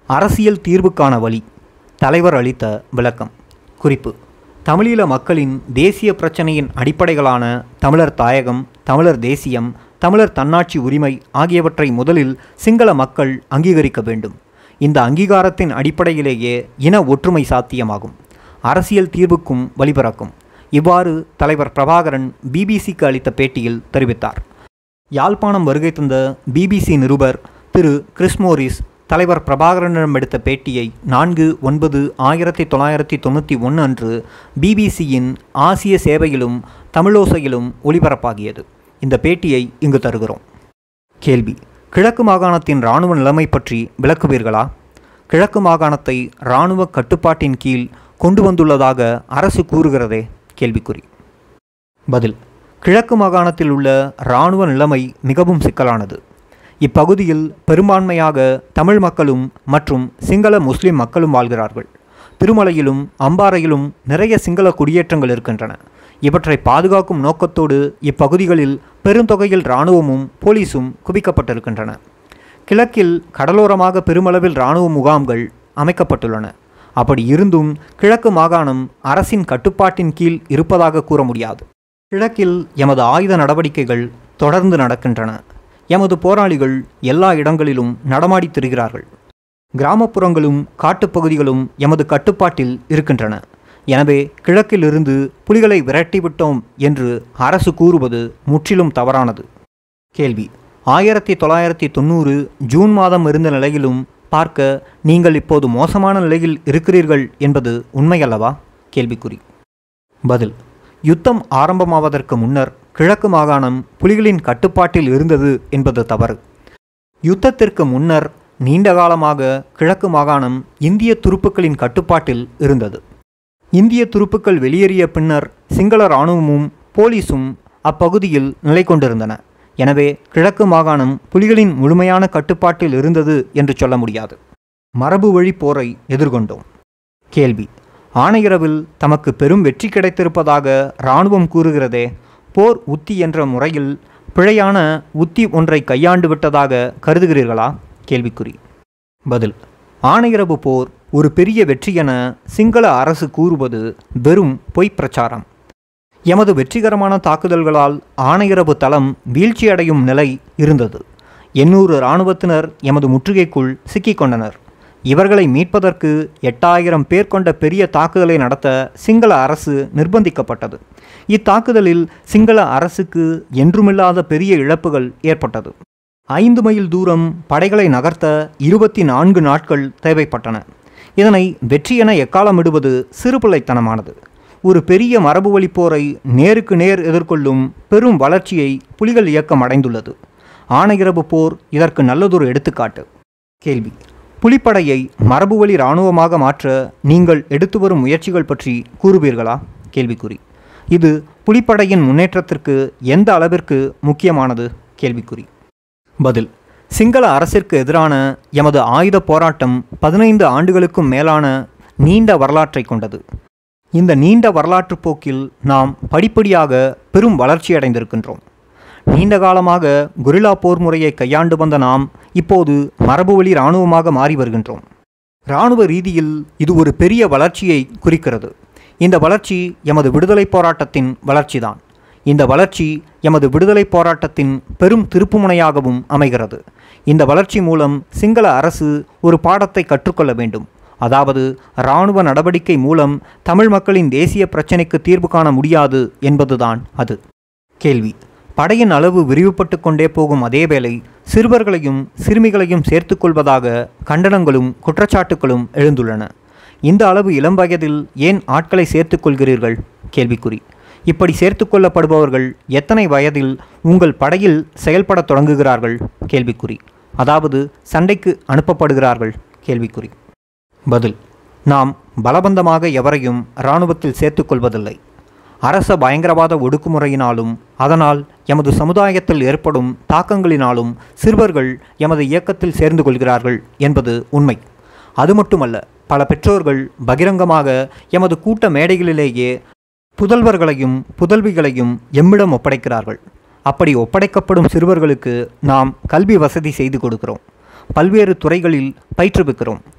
அரசியல் தீர்வுக்கான வழி தலைவர் அளித்த விளக்கம் குறிப்பு தமிழீழ மக்களின் தேசிய பிரச்சனையின் அடிப்படைகளான தமிழர் தாயகம் தமிழர் தேசியம் தமிழர் தன்னாட்சி உரிமை ஆகியவற்றை முதலில் சிங்கள மக்கள் அங்கீகரிக்க வேண்டும் இந்த அங்கீகாரத்தின் அடிப்படையிலேயே இன ஒற்றுமை சாத்தியமாகும் அரசியல் தீர்வுக்கும் வழிபிறக்கும் இவ்வாறு தலைவர் பிரபாகரன் பிபிசிக்கு அளித்த பேட்டியில் தெரிவித்தார் யாழ்ப்பாணம் வருகை தந்த பிபிசி நிருபர் திரு கிறிஸ்மோரிஸ் தலைவர் பிரபாகரனிடம் எடுத்த பேட்டியை நான்கு ஒன்பது ஆயிரத்தி தொள்ளாயிரத்தி தொண்ணூற்றி ஒன்று அன்று பிபிசியின் ஆசிய சேவையிலும் தமிழோசையிலும் ஒளிபரப்பாகியது இந்த பேட்டியை இங்கு தருகிறோம் கேள்வி கிழக்கு மாகாணத்தின் இராணுவ நிலைமை பற்றி விளக்குவீர்களா கிழக்கு மாகாணத்தை இராணுவ கட்டுப்பாட்டின் கீழ் கொண்டு வந்துள்ளதாக அரசு கூறுகிறதே கேள்விக்குறி பதில் கிழக்கு மாகாணத்தில் உள்ள இராணுவ நிலைமை மிகவும் சிக்கலானது இப்பகுதியில் பெரும்பான்மையாக தமிழ் மக்களும் மற்றும் சிங்கள முஸ்லிம் மக்களும் வாழ்கிறார்கள் திருமலையிலும் அம்பாறையிலும் நிறைய சிங்கள குடியேற்றங்கள் இருக்கின்றன இவற்றை பாதுகாக்கும் நோக்கத்தோடு இப்பகுதிகளில் பெருந்தொகையில் இராணுவமும் போலீஸும் குவிக்கப்பட்டிருக்கின்றன கிழக்கில் கடலோரமாக பெருமளவில் இராணுவ முகாம்கள் அமைக்கப்பட்டுள்ளன அப்படி இருந்தும் கிழக்கு மாகாணம் அரசின் கட்டுப்பாட்டின் கீழ் இருப்பதாக கூற முடியாது கிழக்கில் எமது ஆயுத நடவடிக்கைகள் தொடர்ந்து நடக்கின்றன எமது போராளிகள் எல்லா இடங்களிலும் நடமாடித் திரிகிறார்கள் கிராமப்புறங்களும் காட்டுப்பகுதிகளும் எமது கட்டுப்பாட்டில் இருக்கின்றன எனவே கிழக்கிலிருந்து புலிகளை விரட்டிவிட்டோம் என்று அரசு கூறுவது முற்றிலும் தவறானது கேள்வி ஆயிரத்தி தொள்ளாயிரத்தி தொண்ணூறு ஜூன் மாதம் இருந்த நிலையிலும் பார்க்க நீங்கள் இப்போது மோசமான நிலையில் இருக்கிறீர்கள் என்பது உண்மையல்லவா கேள்விக்குறி பதில் யுத்தம் ஆரம்பமாவதற்கு முன்னர் கிழக்கு மாகாணம் புலிகளின் கட்டுப்பாட்டில் இருந்தது என்பது தவறு யுத்தத்திற்கு முன்னர் நீண்ட காலமாக கிழக்கு மாகாணம் இந்திய துருப்புக்களின் கட்டுப்பாட்டில் இருந்தது இந்திய துருப்புக்கள் வெளியேறிய பின்னர் சிங்கள இராணுவமும் போலீஸும் அப்பகுதியில் நிலை கொண்டிருந்தன எனவே கிழக்கு மாகாணம் புலிகளின் முழுமையான கட்டுப்பாட்டில் இருந்தது என்று சொல்ல முடியாது மரபு வழி போரை எதிர்கொண்டோம் கேள்வி ஆணையரவில் தமக்கு பெரும் வெற்றி கிடைத்திருப்பதாக இராணுவம் கூறுகிறதே போர் உத்தி என்ற முறையில் பிழையான உத்தி ஒன்றை கையாண்டு விட்டதாக கருதுகிறீர்களா கேள்விக்குறி பதில் ஆணையரவு போர் ஒரு பெரிய வெற்றி என சிங்கள அரசு கூறுவது வெறும் பொய் பிரச்சாரம் எமது வெற்றிகரமான தாக்குதல்களால் ஆணையரவு தளம் வீழ்ச்சியடையும் நிலை இருந்தது எண்ணூறு இராணுவத்தினர் எமது முற்றுகைக்குள் சிக்கிக்கொண்டனர் இவர்களை மீட்பதற்கு எட்டாயிரம் பேர் கொண்ட பெரிய தாக்குதலை நடத்த சிங்கள அரசு நிர்பந்திக்கப்பட்டது இத்தாக்குதலில் சிங்கள அரசுக்கு என்றுமில்லாத பெரிய இழப்புகள் ஏற்பட்டது ஐந்து மைல் தூரம் படைகளை நகர்த்த இருபத்தி நான்கு நாட்கள் தேவைப்பட்டன இதனை வெற்றி என எக்காலமிடுவது சிறுபிள்ளைத்தனமானது ஒரு பெரிய மரபுவழி போரை நேருக்கு நேர் எதிர்கொள்ளும் பெரும் வளர்ச்சியை புலிகள் இயக்கம் அடைந்துள்ளது ஆணையரவு போர் இதற்கு நல்லதொரு எடுத்துக்காட்டு கேள்வி புலிப்படையை மரபுவழி இராணுவமாக மாற்ற நீங்கள் எடுத்து வரும் முயற்சிகள் பற்றி கூறுவீர்களா கேள்விக்குறி இது புலிப்படையின் முன்னேற்றத்திற்கு எந்த அளவிற்கு முக்கியமானது கேள்விக்குறி பதில் சிங்கள அரசிற்கு எதிரான எமது ஆயுத போராட்டம் பதினைந்து ஆண்டுகளுக்கும் மேலான நீண்ட வரலாற்றை கொண்டது இந்த நீண்ட வரலாற்று போக்கில் நாம் படிப்படியாக பெரும் வளர்ச்சியடைந்திருக்கின்றோம் நீண்ட காலமாக குரில்லா போர் முறையை கையாண்டு வந்த நாம் இப்போது மரபுவழி இராணுவமாக மாறி வருகின்றோம் இராணுவ ரீதியில் இது ஒரு பெரிய வளர்ச்சியை குறிக்கிறது இந்த வளர்ச்சி எமது விடுதலை போராட்டத்தின் வளர்ச்சிதான் இந்த வளர்ச்சி எமது விடுதலை போராட்டத்தின் பெரும் திருப்புமுனையாகவும் அமைகிறது இந்த வளர்ச்சி மூலம் சிங்கள அரசு ஒரு பாடத்தை கற்றுக்கொள்ள வேண்டும் அதாவது இராணுவ நடவடிக்கை மூலம் தமிழ் மக்களின் தேசிய பிரச்சினைக்கு தீர்வு காண முடியாது என்பதுதான் அது கேள்வி படையின் அளவு விரிவுபட்டு கொண்டே போகும் அதேவேளை சிறுவர்களையும் சிறுமிகளையும் சேர்த்துக்கொள்வதாக கண்டனங்களும் குற்றச்சாட்டுகளும் எழுந்துள்ளன இந்த அளவு இளம் வயதில் ஏன் ஆட்களை சேர்த்துக்கொள்கிறீர்கள் கேள்விக்குறி இப்படி சேர்த்துக்கொள்ளப்படுபவர்கள் எத்தனை வயதில் உங்கள் படையில் செயல்படத் தொடங்குகிறார்கள் கேள்விக்குறி அதாவது சண்டைக்கு அனுப்பப்படுகிறார்கள் கேள்விக்குறி பதில் நாம் பலபந்தமாக எவரையும் இராணுவத்தில் சேர்த்துக்கொள்வதில்லை அரச பயங்கரவாத ஒடுக்குமுறையினாலும் அதனால் எமது சமுதாயத்தில் ஏற்படும் தாக்கங்களினாலும் சிறுவர்கள் எமது இயக்கத்தில் சேர்ந்து கொள்கிறார்கள் என்பது உண்மை அது மட்டுமல்ல பல பெற்றோர்கள் பகிரங்கமாக எமது கூட்ட மேடைகளிலேயே புதல்வர்களையும் புதல்விகளையும் எம்மிடம் ஒப்படைக்கிறார்கள் அப்படி ஒப்படைக்கப்படும் சிறுவர்களுக்கு நாம் கல்வி வசதி செய்து கொடுக்கிறோம் பல்வேறு துறைகளில் பயிற்றுவிக்கிறோம்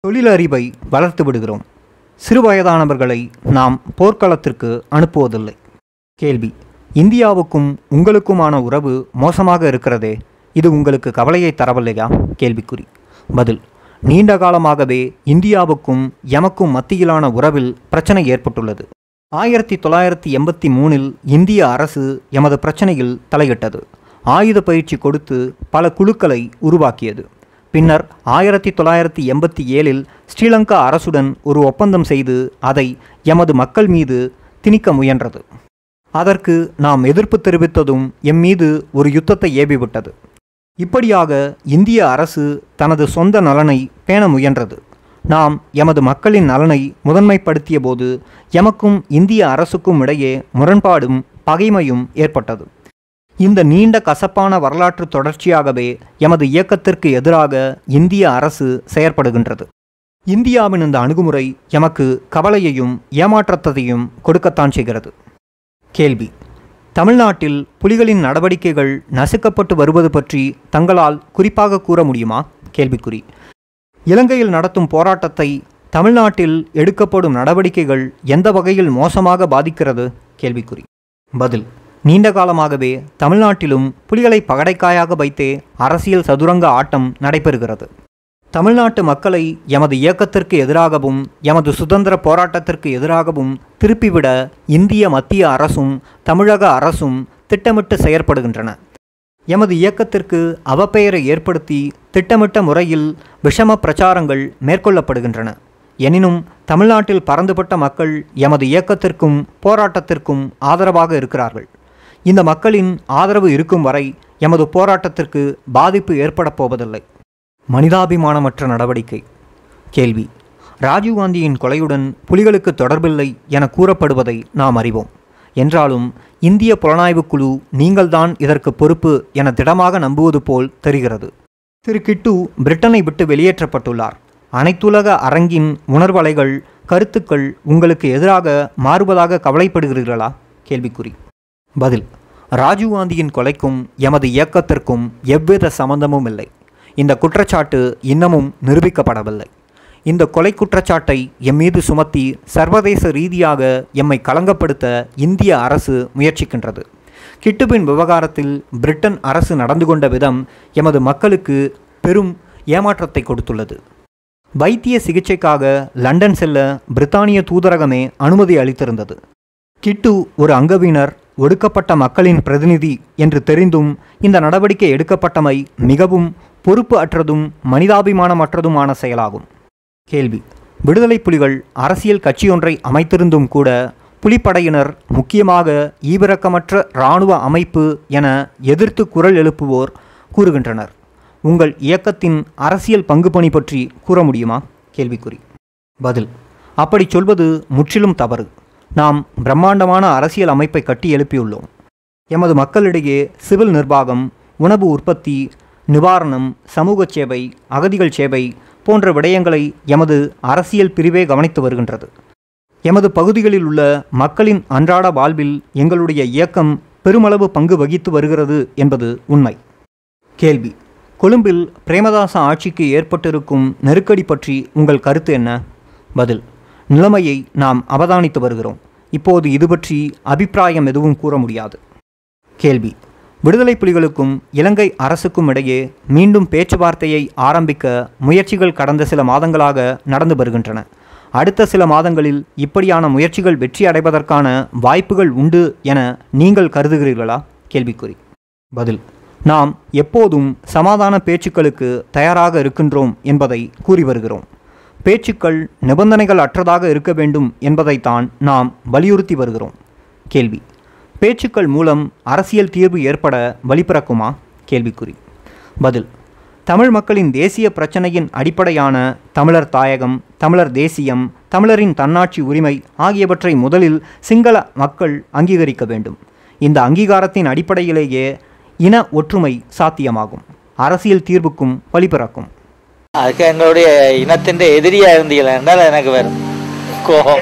தொழிலறிவை வளர்த்து விடுகிறோம் சிறுவயதானவர்களை நாம் போர்க்களத்திற்கு அனுப்புவதில்லை கேள்வி இந்தியாவுக்கும் உங்களுக்குமான உறவு மோசமாக இருக்கிறதே இது உங்களுக்கு கவலையை தரவில்லையா கேள்விக்குறி பதில் நீண்ட காலமாகவே இந்தியாவுக்கும் எமக்கும் மத்தியிலான உறவில் பிரச்சனை ஏற்பட்டுள்ளது ஆயிரத்தி தொள்ளாயிரத்தி எண்பத்தி மூணில் இந்திய அரசு எமது பிரச்சனையில் தலையிட்டது ஆயுத பயிற்சி கொடுத்து பல குழுக்களை உருவாக்கியது பின்னர் ஆயிரத்தி தொள்ளாயிரத்தி எண்பத்தி ஏழில் ஸ்ரீலங்கா அரசுடன் ஒரு ஒப்பந்தம் செய்து அதை எமது மக்கள் மீது திணிக்க முயன்றது அதற்கு நாம் எதிர்ப்பு தெரிவித்ததும் எம் மீது ஒரு யுத்தத்தை ஏவிவிட்டது இப்படியாக இந்திய அரசு தனது சொந்த நலனை பேண முயன்றது நாம் எமது மக்களின் நலனை முதன்மைப்படுத்திய போது எமக்கும் இந்திய அரசுக்கும் இடையே முரண்பாடும் பகைமையும் ஏற்பட்டது இந்த நீண்ட கசப்பான வரலாற்று தொடர்ச்சியாகவே எமது இயக்கத்திற்கு எதிராக இந்திய அரசு செயற்படுகின்றது இந்தியாவின் இந்த அணுகுமுறை எமக்கு கவலையையும் ஏமாற்றத்தையும் கொடுக்கத்தான் செய்கிறது கேள்வி தமிழ்நாட்டில் புலிகளின் நடவடிக்கைகள் நசுக்கப்பட்டு வருவது பற்றி தங்களால் குறிப்பாக கூற முடியுமா கேள்விக்குறி இலங்கையில் நடத்தும் போராட்டத்தை தமிழ்நாட்டில் எடுக்கப்படும் நடவடிக்கைகள் எந்த வகையில் மோசமாக பாதிக்கிறது கேள்விக்குறி பதில் நீண்ட காலமாகவே தமிழ்நாட்டிலும் புலிகளை பகடைக்காயாக வைத்தே அரசியல் சதுரங்க ஆட்டம் நடைபெறுகிறது தமிழ்நாட்டு மக்களை எமது இயக்கத்திற்கு எதிராகவும் எமது சுதந்திர போராட்டத்திற்கு எதிராகவும் திருப்பிவிட இந்திய மத்திய அரசும் தமிழக அரசும் திட்டமிட்டு செயற்படுகின்றன எமது இயக்கத்திற்கு அவப்பெயரை ஏற்படுத்தி திட்டமிட்ட முறையில் விஷம பிரச்சாரங்கள் மேற்கொள்ளப்படுகின்றன எனினும் தமிழ்நாட்டில் பறந்துபட்ட மக்கள் எமது இயக்கத்திற்கும் போராட்டத்திற்கும் ஆதரவாக இருக்கிறார்கள் இந்த மக்களின் ஆதரவு இருக்கும் வரை எமது போராட்டத்திற்கு பாதிப்பு ஏற்படப் போவதில்லை மனிதாபிமானமற்ற நடவடிக்கை கேள்வி ராஜீவ்காந்தியின் கொலையுடன் புலிகளுக்கு தொடர்பில்லை என கூறப்படுவதை நாம் அறிவோம் என்றாலும் இந்திய புலனாய்வுக் குழு நீங்கள்தான் இதற்கு பொறுப்பு என திடமாக நம்புவது போல் தெரிகிறது திரு கிட்டு பிரிட்டனை விட்டு வெளியேற்றப்பட்டுள்ளார் அனைத்துலக அரங்கின் உணர்வலைகள் கருத்துக்கள் உங்களுக்கு எதிராக மாறுவதாக கவலைப்படுகிறீர்களா கேள்விக்குறி பதில் ராஜீவ்காந்தியின் கொலைக்கும் எமது இயக்கத்திற்கும் எவ்வித சம்பந்தமும் இல்லை இந்த குற்றச்சாட்டு இன்னமும் நிரூபிக்கப்படவில்லை இந்த கொலை குற்றச்சாட்டை எம் மீது சுமத்தி சர்வதேச ரீதியாக எம்மை களங்கப்படுத்த இந்திய அரசு முயற்சிக்கின்றது கிட்டுபின் விவகாரத்தில் பிரிட்டன் அரசு நடந்து கொண்ட விதம் எமது மக்களுக்கு பெரும் ஏமாற்றத்தை கொடுத்துள்ளது வைத்திய சிகிச்சைக்காக லண்டன் செல்ல பிரித்தானிய தூதரகமே அனுமதி அளித்திருந்தது கிட்டு ஒரு அங்கவினர் ஒடுக்கப்பட்ட மக்களின் பிரதிநிதி என்று தெரிந்தும் இந்த நடவடிக்கை எடுக்கப்பட்டமை மிகவும் பொறுப்பு அற்றதும் மனிதாபிமானமற்றதுமான செயலாகும் கேள்வி விடுதலை புலிகள் அரசியல் கட்சியொன்றை அமைத்திருந்தும் கூட புலிப்படையினர் முக்கியமாக ஈவிரக்கமற்ற இராணுவ அமைப்பு என எதிர்த்து குரல் எழுப்புவோர் கூறுகின்றனர் உங்கள் இயக்கத்தின் அரசியல் பங்குபணி பற்றி கூற முடியுமா கேள்விக்குறி பதில் அப்படி சொல்வது முற்றிலும் தவறு நாம் பிரம்மாண்டமான அரசியல் அமைப்பை கட்டி எழுப்பியுள்ளோம் எமது மக்களிடையே சிவில் நிர்வாகம் உணவு உற்பத்தி நிவாரணம் சமூக சேவை அகதிகள் சேவை போன்ற விடயங்களை எமது அரசியல் பிரிவே கவனித்து வருகின்றது எமது பகுதிகளில் உள்ள மக்களின் அன்றாட வாழ்வில் எங்களுடைய இயக்கம் பெருமளவு பங்கு வகித்து வருகிறது என்பது உண்மை கேள்வி கொழும்பில் பிரேமதாச ஆட்சிக்கு ஏற்பட்டிருக்கும் நெருக்கடி பற்றி உங்கள் கருத்து என்ன பதில் நிலைமையை நாம் அவதானித்து வருகிறோம் இப்போது இது பற்றி அபிப்பிராயம் எதுவும் கூற முடியாது கேள்வி விடுதலை புலிகளுக்கும் இலங்கை அரசுக்கும் இடையே மீண்டும் பேச்சுவார்த்தையை ஆரம்பிக்க முயற்சிகள் கடந்த சில மாதங்களாக நடந்து வருகின்றன அடுத்த சில மாதங்களில் இப்படியான முயற்சிகள் வெற்றி அடைவதற்கான வாய்ப்புகள் உண்டு என நீங்கள் கருதுகிறீர்களா கேள்விக்குறி பதில் நாம் எப்போதும் சமாதான பேச்சுக்களுக்கு தயாராக இருக்கின்றோம் என்பதை கூறி வருகிறோம் பேச்சுக்கள் நிபந்தனைகள் அற்றதாக இருக்க வேண்டும் என்பதைத்தான் நாம் வலியுறுத்தி வருகிறோம் கேள்வி பேச்சுக்கள் மூலம் அரசியல் தீர்வு ஏற்பட வழிபிறக்குமா கேள்விக்குறி பதில் தமிழ் மக்களின் தேசிய பிரச்சனையின் அடிப்படையான தமிழர் தாயகம் தமிழர் தேசியம் தமிழரின் தன்னாட்சி உரிமை ஆகியவற்றை முதலில் சிங்கள மக்கள் அங்கீகரிக்க வேண்டும் இந்த அங்கீகாரத்தின் அடிப்படையிலேயே இன ஒற்றுமை சாத்தியமாகும் அரசியல் தீர்வுக்கும் வழிபிறக்கும் அதுக்கு எங்களுடைய இனத்தின் எதிரியா இருந்தீங்களா என்றால் எனக்கு வரும் கோபம்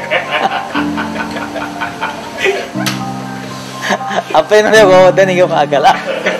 அப்ப என்னுடைய கோபத்தை நீங்க பார்க்கலாம்